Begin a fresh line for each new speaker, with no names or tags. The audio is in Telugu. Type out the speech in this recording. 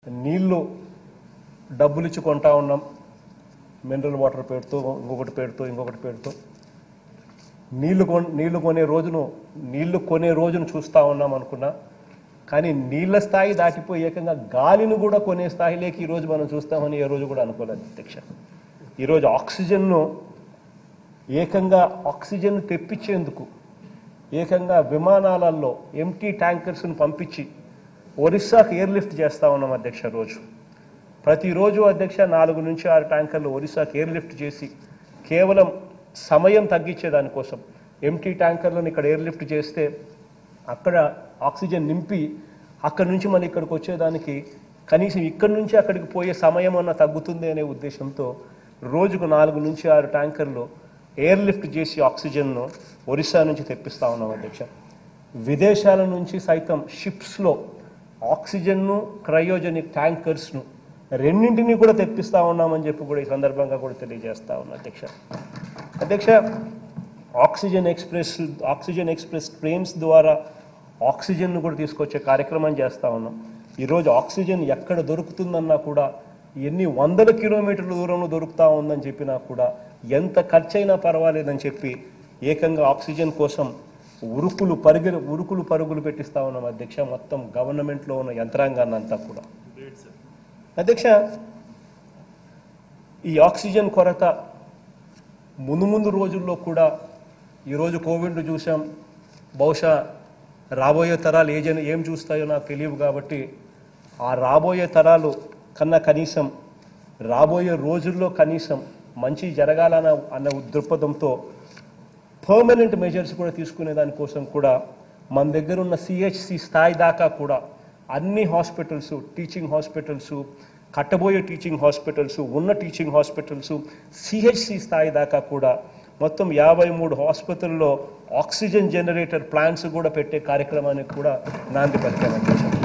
నీళ్లు డబ్బులు ఇచ్చి కొంటా ఉన్నాం మినరల్ వాటర్ పేరుతో ఇంకొకటి పేరుతో ఇంకొకటి పేరుతో నీళ్లు కొన్ నీళ్లు కొనే రోజును నీళ్లు కొనే రోజును చూస్తా ఉన్నాం అనుకున్నా కానీ నీళ్ల స్థాయి దాటిపోయి ఏకంగా గాలిని కూడా కొనే స్థాయిలోకి ఈరోజు మనం చూస్తామని ఏ రోజు కూడా అనుకోలేదు అధ్యక్ష ఈరోజు ఆక్సిజన్ను ఏకంగా ఆక్సిజన్ తెప్పించేందుకు ఏకంగా విమానాలలో ఎంటీ ట్యాంకర్స్ను పంపించి ఒరిస్సాకు ఎయిర్ లిఫ్ట్ చేస్తా ఉన్నాం అధ్యక్ష రోజు ప్రతిరోజు అధ్యక్ష నాలుగు నుంచి ఆరు ట్యాంకర్లు ఒరిస్సాకు ఎయిర్ లిఫ్ట్ చేసి కేవలం సమయం తగ్గించే దానికోసం ఎంటీ ట్యాంకర్లను ఇక్కడ ఎయిర్ లిఫ్ట్ చేస్తే అక్కడ ఆక్సిజన్ నింపి అక్కడి నుంచి మన ఇక్కడికి వచ్చేదానికి కనీసం ఇక్కడి నుంచి అక్కడికి పోయే సమయం అన్న తగ్గుతుంది అనే ఉద్దేశంతో రోజుకు నాలుగు నుంచి ఆరు ట్యాంకర్లు ఎయిర్ లిఫ్ట్ చేసి ఆక్సిజన్ను ఒరిస్సా నుంచి తెప్పిస్తా ఉన్నాం అధ్యక్ష విదేశాల నుంచి సైతం షిప్స్లో ఆక్సిజన్ను క్రయోజనిక్ ట్యాంకర్స్ను రెండింటినీ కూడా తెప్పిస్తా ఉన్నామని చెప్పి కూడా ఈ సందర్భంగా కూడా తెలియజేస్తా ఉన్నా అధ్యక్ష అధ్యక్ష oxygen express oxygen express trains ద్వారా ఆక్సిజన్ను కూడా తీసుకొచ్చే కార్యక్రమం చేస్తా ఉన్నాం ఈరోజు ఆక్సిజన్ ఎక్కడ దొరుకుతుందన్నా కూడా ఎన్ని వందల కిలోమీటర్ల దూరంలో దొరుకుతా ఉందని చెప్పినా కూడా ఎంత ఖర్చైనా పర్వాలేదని చెప్పి ఏకంగా ఆక్సిజన్ కోసం ఉరుకులు పరుగులు ఉరుకులు పరుగులు పెట్టిస్తా ఉన్నాం అధ్యక్ష మొత్తం గవర్నమెంట్లో ఉన్న యంత్రాంగాన్ని అంతా కూడా అధ్యక్ష ఈ ఆక్సిజన్ కొరత ముందు ముందు రోజుల్లో కూడా ఈరోజు కోవిడ్ చూసాం బహుశా రాబోయే తరాలు ఏ జన ఏం చూస్తాయో నాకు తెలియదు కాబట్టి ఆ రాబోయే తరాలు కన్నా కనీసం రాబోయే రోజుల్లో కనీసం మంచి జరగాలన్న అన్న దృక్పథంతో పర్మనెంట్ మెజర్స్ కూడా తీసుకునే దానికోసం కూడా మన దగ్గర ఉన్న సిహెచ్సి స్థాయి దాకా కూడా అన్ని హాస్పిటల్స్ టీచింగ్ హాస్పిటల్స్ కట్టబోయే టీచింగ్ హాస్పిటల్స్ ఉన్న టీచింగ్ హాస్పిటల్స్ సిహెచ్సి స్థాయి దాకా కూడా మొత్తం యాభై మూడు హాస్పిటల్లో ఆక్సిజన్ జనరేటర్ ప్లాంట్స్ కూడా పెట్టే కార్యక్రమానికి కూడా నాంది పలికాం అధ్యక్ష